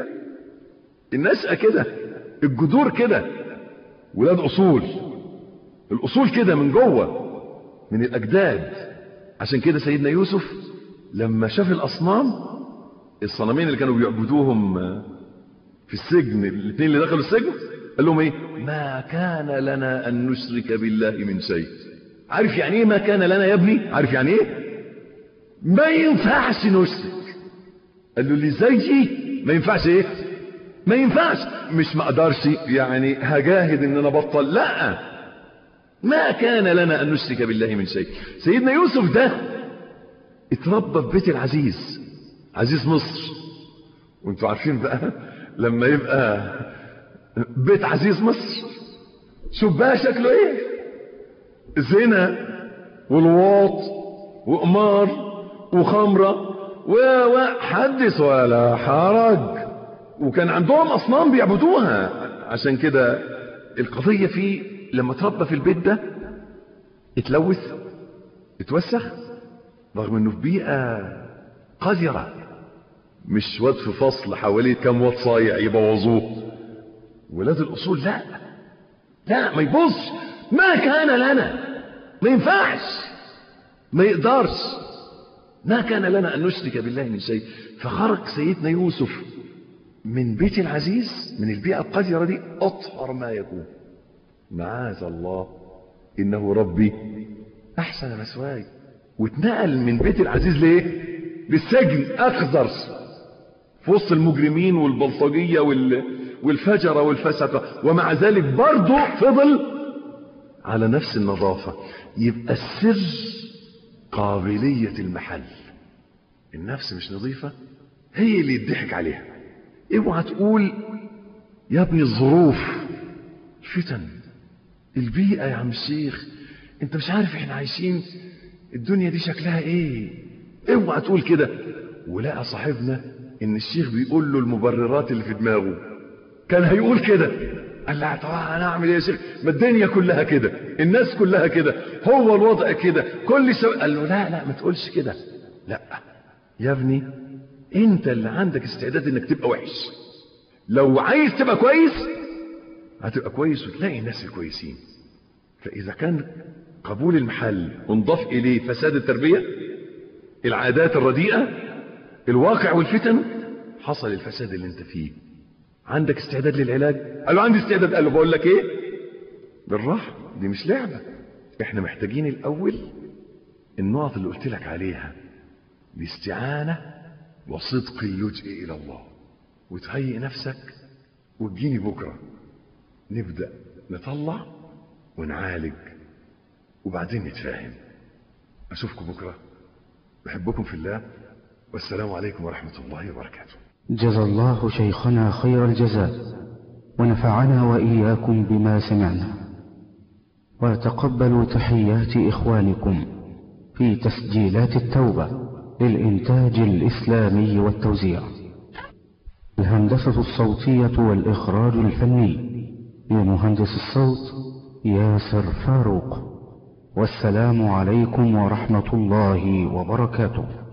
النشأة كده الجذور كده ولاد أصول الأصول كده من جوه من الأجداد عشان كده سيدنا يوسف لما شاف الأصنام الصنمين اللي كانوا بيعبدوهم في السجن الاثنين اللي دخلوا السجن قال لهم ايه ما كان لنا أن نشرك بالله من شيء عارف يعني ايه ما كان لنا يا ابني عارف يعني ايه ما ينفعش نشرك قال له اللي زيي ما ينفعش ايه ما ينفعش مش ما اقدرش يعني هجاهد ان انا بطل لا ما كان لنا ان نشرك بالله من شيء سيدنا يوسف ده اتربى في بيت العزيز عزيز مصر وانتوا عارفين بقى لما يبقى بيت عزيز مصر شوف بقى شكله ايه زنا والواط وقمار وخمرة وحدث ولا حرج وكان عندهم أصنام بيعبدوها عشان كده القضية فيه لما تربى في البيت ده اتلوث اتوسخ رغم انه في بيئة قذرة مش واد في فصل حواليه كام واد صايع يبوظوه ولاد الاصول لا لا ما يبصش ما كان لنا ما ينفعش ما يقدرش ما كان لنا ان نشرك بالله من شيء فخرج سيدنا يوسف من بيت العزيز من البيئة القذرة دي أطهر ما يكون معاذ الله إنه ربي أحسن مسواي واتنقل من بيت العزيز ليه للسجن أخضر في وسط المجرمين والبلطجية وال... والفجرة والفسقة ومع ذلك برضه فضل على نفس النظافة يبقى السر قابلية المحل النفس مش نظيفة هي اللي يضحك عليها اوعى تقول يا ابني الظروف الفتن البيئة يا عم الشيخ انت مش عارف احنا عايشين الدنيا دي شكلها ايه اوعى تقول كده ولقى صاحبنا ان الشيخ بيقول له المبررات اللي في دماغه كان هيقول كده قال لا طبعا انا اعمل ايه يا شيخ ما الدنيا كلها كده الناس كلها كده هو الوضع كده كل سو... قال له لا لا ما تقولش كده لا يا ابني انت اللي عندك استعداد انك تبقى وحش لو عايز تبقى كويس هتبقى كويس وتلاقي الناس الكويسين فاذا كان قبول المحل انضاف اليه فساد التربيه العادات الرديئه الواقع والفتن حصل الفساد اللي انت فيه عندك استعداد للعلاج قال له عندي استعداد قال له بقول لك ايه بالراحه دي مش لعبه احنا محتاجين الاول النقط اللي قلت لك عليها الاستعانه وصدق اللجئ الى الله وتهيئ نفسك وتجيني بكره نبدا نطلع ونعالج وبعدين نتفاهم اشوفكم بكره بحبكم في الله والسلام عليكم ورحمه الله وبركاته جزى الله شيخنا خير الجزاء ونفعنا وإياكم بما سمعنا وتقبلوا تحيات إخوانكم في تسجيلات التوبة للإنتاج الإسلامي والتوزيع الهندسة الصوتية والإخراج الفني لمهندس الصوت ياسر فاروق والسلام عليكم ورحمة الله وبركاته